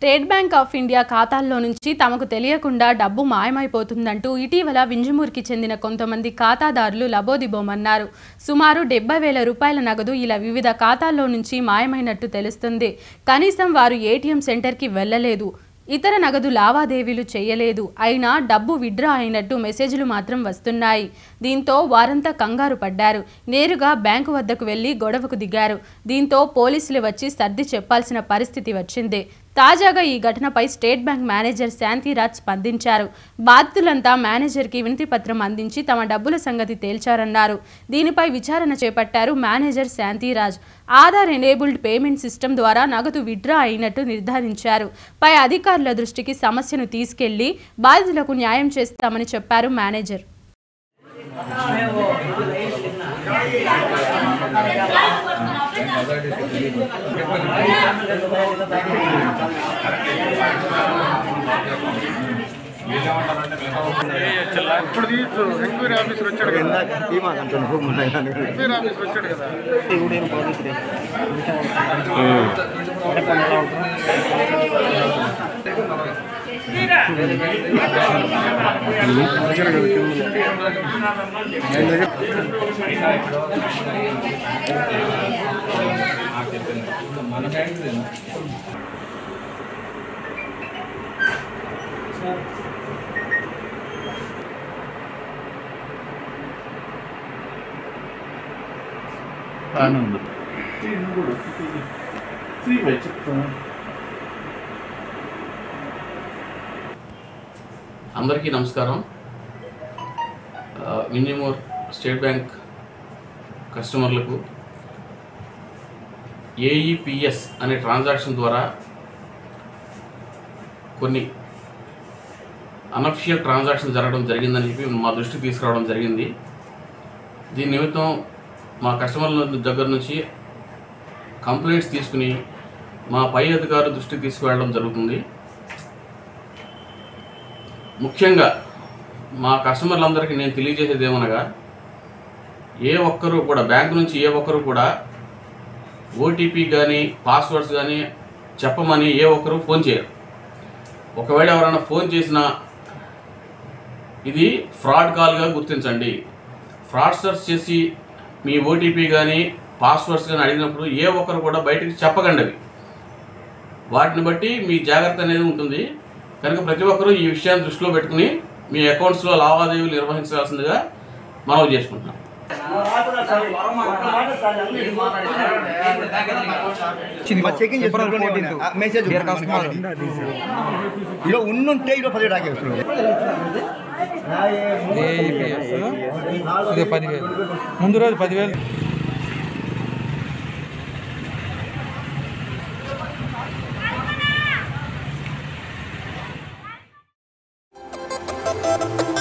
state bank of India ఖాతాల్లో నుంచి తమకు తెలియకుండా డబ్బు మాయమైపోతుందంటూ ఇటీవల వింజమూరుకి చెందిన కొంతమంది ఖాతాదారులు లబోదిబోమన్నారు సుమారు డెబ్బై వేల రూపాయల నగదు ఇలా వివిధ ఖాతాల్లో నుంచి మాయమైనట్టు తెలుస్తుంది కనీసం వారు ఏటీఎం సెంటర్కి వెళ్ళలేదు ఇతర నగదు లావాదేవీలు చేయలేదు అయినా డబ్బు విడ్రా అయినట్టు మెసేజ్లు మాత్రం వస్తున్నాయి దీంతో వారంతా కంగారు పడ్డారు నేరుగా బ్యాంకు వద్దకు వెళ్లి గొడవకు దిగారు దీంతో పోలీసులు వచ్చి సర్ది చెప్పాల్సిన పరిస్థితి వచ్చింది తాజాగా ఈ ఘటనపై స్టేట్ బ్యాంక్ మేనేజర్ శాంతిరాజ్ స్పందించారు బాధితులంతా మేనేజర్కి వినతి పత్రం అందించి తమ డబ్బుల సంగతి తేల్చారన్నారు దీనిపై విచారణ చేపట్టారు manager Shantiraj Aadhaar enabled payment system ద్వారా నగదు విడ్రా అయినట్టు నిర్ధారించారు పై అధికారుల దృష్టికి సమస్యను తీసుకెళ్లి బాధితులకు న్యాయం చేస్తామని చెప్పారు మేనేజర్ ఇప్పుడు తీయచ్చు ఎంక్వైరీ ఆఫీసర్ వచ్చాడు కదా ఎంక్వైరీ ఆఫీసర్ వచ్చాడు కదా అందరికీ నమస్కారం ఆ, విన్యమూర్ స్టేట్ బ్యాంక్ కస్టమర్లకు ఏఈపిఎస్ అనే ట్రాన్సాక్షన్ ద్వారా కొన్ని అనఫిషియల్ ట్రాన్సాక్షన్ జరగడం జరిగిందని చెప్పి మా దృష్టికి తీసుకురావడం జరిగింది దీని నిమిత్తం మా కస్టమర్ల దగ్గర నుంచి కంప్లైంట్స్ తీసుకుని మా పై అధికారుల దృష్టికి తీసుకువెళ్ళడం జరుగుతుంది ముఖ్యంగా మా కస్టమర్లందరికీ నేను తెలియజేసేది ఏమనగా ఏ ఒక్కరూ కూడా బ్యాంకు నుంచి ఏ ఒక్కరు కూడా ఓటీపీ కానీ పాస్వర్డ్స్ కానీ చెప్పమని ఏ ఒక్కరు ఫోన్ చేయరు ఒకవేళ ఎవరైనా ఫోన్ చేసినా ఇది ఫ్రాడ్ కాల్గా గుర్తించండి ఫ్రాడ్స్టర్స్ చేసి మీ ఓటీపీ కానీ పాస్వర్డ్స్ కానీ అడిగినప్పుడు ఏ ఒక్కరు కూడా బయటకు చెప్పకండి అవి వాటిని బట్టి మీ జాగ్రత్త అనేది ఉంటుంది కనుక ప్రతి ఒక్కరూ ఈ విషయాన్ని దృష్టిలో పెట్టుకుని మీ అకౌంట్స్లో లావాదేవీలు నిర్వహించాల్సిందిగా మనవి చేసుకుంటున్నాం చెకింగ్ మెసేజ్ ఇలా ఉన్నుంటే ఇలా పదిహేడు ఆగే ఏఈపిఎస్ ఇది పదివేలు ముందు రోజు పదివేలు Thank